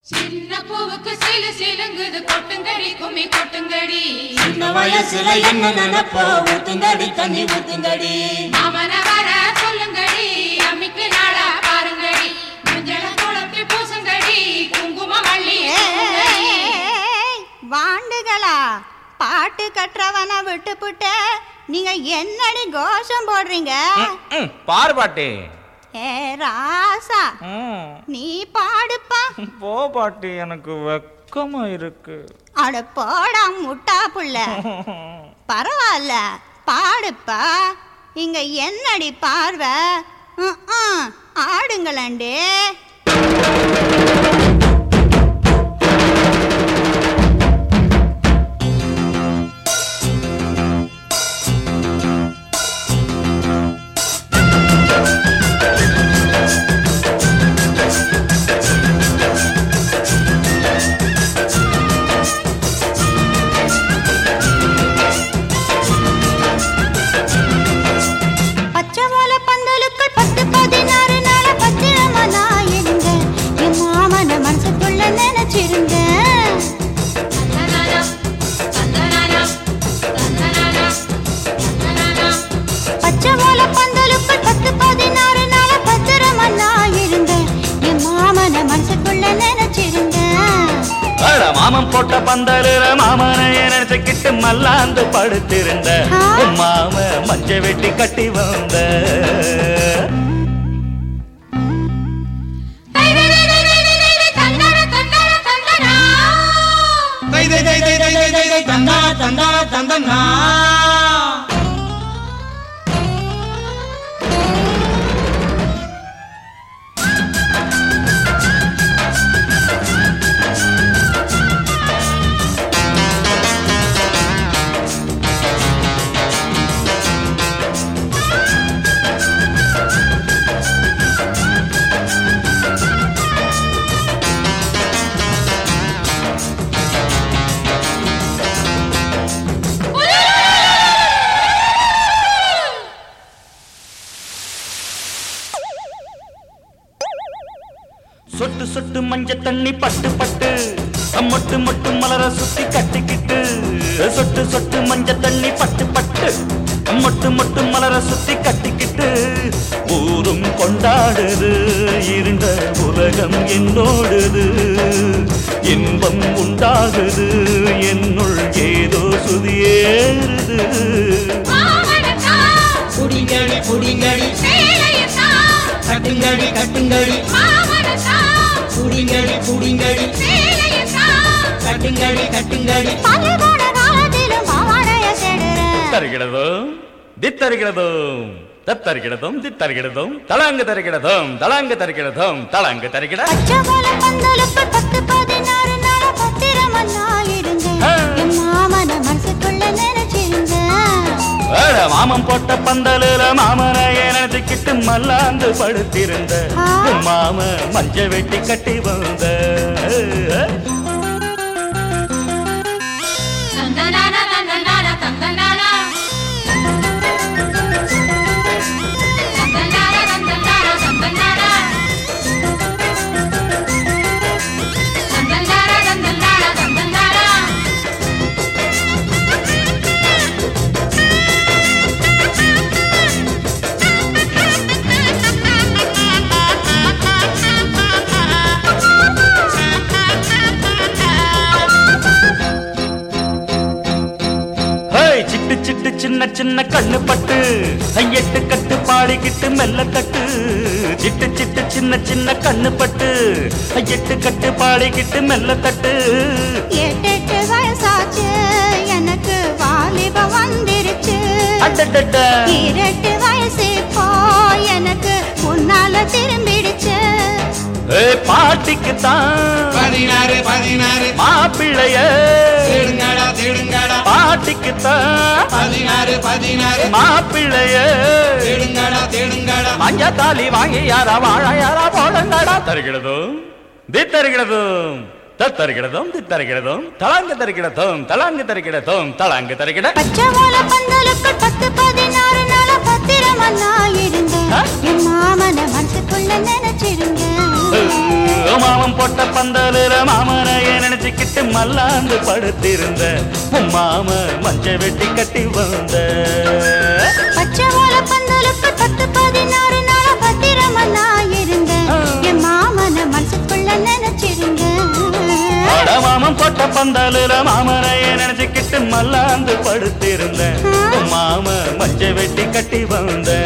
சின்ன பூவுக்கு சிலு சிலுங்குது கொட்டுங்கடி கும்மி கொட்டுங்கடி சின்ன வயசுல என்ன நினைப்போ ஊத்துங்கடி தண்ணி ஊத்துங்கடி மாமன வர சொல்லுங்கடி அம்மிக்கு நாடா பாருங்கடி மஞ்சள குழப்பி பூசுங்கடி குங்கும மல்லி ஏய், வாண்டுகளா பாட்டு கற்றவன விட்டுப்புட்ட நீங்க என்னடி கோஷம் போடுறீங்க ம், பாரு பாட்டி ஏ ராசா ம், நீ பாடுப்பா போ பாட்டி எனக்கு வெக்கமா இருக்கு அட போடா முட்டா புள்ள பரவாயில்ல பாடுப்பா இங்க என்னடி பார்வை ம், ம், ஆடுங்களேண்டே பச்சை ஓலை பந்தலுக்குள் பத்து பதினாறு நாள பத்திரமா நான் இருந்தேன் என் மாமன மனசுக்குள்ள நினைச்சிருந்தேன் தந்தனானா, தந்தனானா, தந்தனானா, தந்தனானா. பச்சை ஓலை பந்தலுக்குள் பத்து பதினாறு நாள பத்திரமா நான் இருந்தேன் என் மாமன மனசுக்குள்ள நினைச்சிருந்தேன் அட, மாமன் போட்ட பந்தலுல மாமனைய நினைச்சுக்கிட்டு மல்லாந்து படுத்திருந்த ஆ. உன் மாம மஞ்ச வெட்டி கட்டி வந்த தை, தை, தை, தை, தை, தை, தை, தை, தந்தனா, தந்தனா, தந்தனா. தை தை தை தை தை தை தை தை தந்தா தந்தா தந்தனா சொட்டு சொட்டு மஞ்ச தண்ணி பட்டு பட்டு மொட்டு மொட்டு மலர சுத்தி கட்டிக்கிட்டு சொட்டு சொட்டு மஞ்ச தண்ணி பட்டு பட்டு மொட்டு மொட்டு மலர சுத்தி கட்டிக்கிட்டு ஊரும் கொண்டாடுது இருண்ட உலகம் என்னோடுது இன்பம் உண்டாகுது என்னுள் ஏதோ சுதியேறுது மாமனத்தான், புடிங்கடி புடிங்கடி சேலையத்தான், கட்டுங்கடி கட்டுங்கடி மாமனத்தான், புடிங்கடி புடிங்கடி சேலையத்தான். கட்டுங்கடி கட்டுங்கடி பல்லுகோட காலத்திலும் பாவாடைய தேடுறேன் தருகிறதும் தித்தருகிறதும் தத்தருகிறதும் தித்தருகிறதும் தலாங்கு தருகிறதும் தலாங்கு தருகிறதும் தலாங்கு தருகிற பச்சை ஓலை பந்தலுக்குள் பத்து பதினாறு நாள பத்திரமா நான் இருந்தேன் ஆ. என் மாமன மனசுக்குள்ள நினைச்சிருந்தேன் ஏழ மாமன் போட்ட பந்தலுல மாமனைய நினைச்சுக்கிட்டு மல்லாந்து படுத்திருந்த ஆ. உன் மாம மஞ்ச வெட்டி கட்டி வந்த தந்தனானா, தந்தனானா, தந்தனானா. தந்தனானா, தந்தனானா, தந்தனானா. தந்தனானா, தந்தனானா, தந்தனானா. ஹேய் சிட்டு சிட்டு சின்ன சின்ன கண்ணு பட்டு ஐயெட்டு கட்டு பாடிக்கிட்டு மெல்ல தட்டு சிட்டு சிட்டு சின்ன சின்ன கண்ணு பட்டு ஐயெட்டு கட்டு பாடிக்கிட்டு மெல்ல தட்டு எட்டெட்டு வயசாச்சு எனக்கு வாலிபம் வந்துருச்சு அடடட இரட்டு வயசு இப்போ எனக்கு முன்னால திரும்பிடுச்சு ஏய் பாட்டிக்கு தான் பதினாறு பதினாறு மாப்பிள்ளைய தேடுங்கடா தேடுங்கடா பாட்டிக்கு தான் பதினாறு பதினாறு மாப்பிள்ளைய தேடுங்கடா தேடுங்கடா மஞ்ச தாலி வாங்கி யாரா வாழ யாரா போலங்கடா தருகிறதும் தித்தருகிறதும் தத்தருகிறதும் தித்தருகிறதும் தலாங்கு தருகிறதும் தலாங்கு தருகிறதும் தலாங்கு தருகிற பச்சை ஓலை பந்தலுக்குள் பத்து பதினாறு நாள பத்திரமா நான் இருந்தேன் ஆ? என் மாமன மனசுக்குள்ள நினைச்சிருந்தேன் மாமன் போட்ட பந்தலுல மாமனைய நினைச்சுக்கிட்டு மல்லாந்து படுத்திருந்த உன் மாம மஞ்ச வெட்டி கட்டி வந்த பச்சை ஓலை பந்தலுக்கு பத்து பதினாறு நாளா பத்திரமா நான் இருந்தேன் என் மாமன மனசுக்குள்ள நினைச்சிருந்தேன் அட மாமன் போட்ட பந்தலுல மாமனைய நினைச்சுக்கிட்டு மல்லாந்து படுத்திருந்த உன் மாம மஞ்ச வெட்டி கட்டி வந்த